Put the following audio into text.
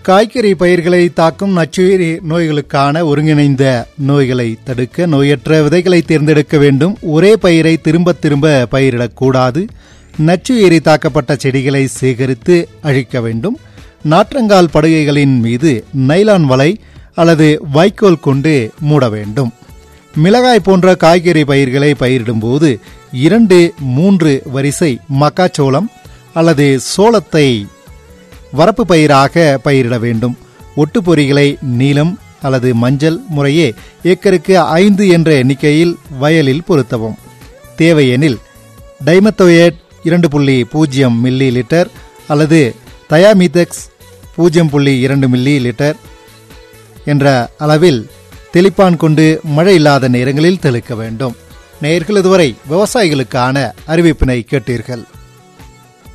காய்கறி பயிர்களை தாக்கும் நச்சுயிரி நோய்களுக்கான ஒருங்கிணைந்த நோய்களை தடுக்க நோயற்ற விதைகளை தேர்ந்தெடுக்க வேண்டும் ஒரே பயிரை திரும்ப திரும்ப பயிரிடக்கூடாது நச்சுயிரி தாக்கப்பட்ட செடிகளை சேகரித்து அழிக்க வேண்டும் நாற்றங்கால் படுகைகளின் மீது நைலான் வலை அல்லது வைக்கோல் கொண்டு மூட வேண்டும் மிளகாய் போன்ற காய்கறி பயிர்களை பயிரிடும்போது இரண்டு மூன்று வரிசை மக்காச்சோளம் அல்லது சோளத்தை வரப்பு பயிராக பயிரிட வேண்டும் ஒட்டுப்பொறிகளை நீலம் அல்லது மஞ்சள் முறையே ஏக்கருக்கு ஐந்து என்ற எண்ணிக்கையில் வயலில் பொருத்தவும் தேவையெனில் டைமத்தோயேட் இரண்டு புள்ளி பூஜ்ஜியம் மில்லி லிட்டர் அல்லது தயாமிதெக்ஸ் பூஜ்ஜியம் புள்ளி இரண்டு மில்லி லிட்டர் என்ற அளவில் தெளிப்பான் கொண்டு மழை இல்லாத நேரங்களில் தெளிக்க வேண்டும் நேயர்கள் இதுவரை விவசாயிகளுக்கான அறிவிப்பினை கேட்டீர்கள்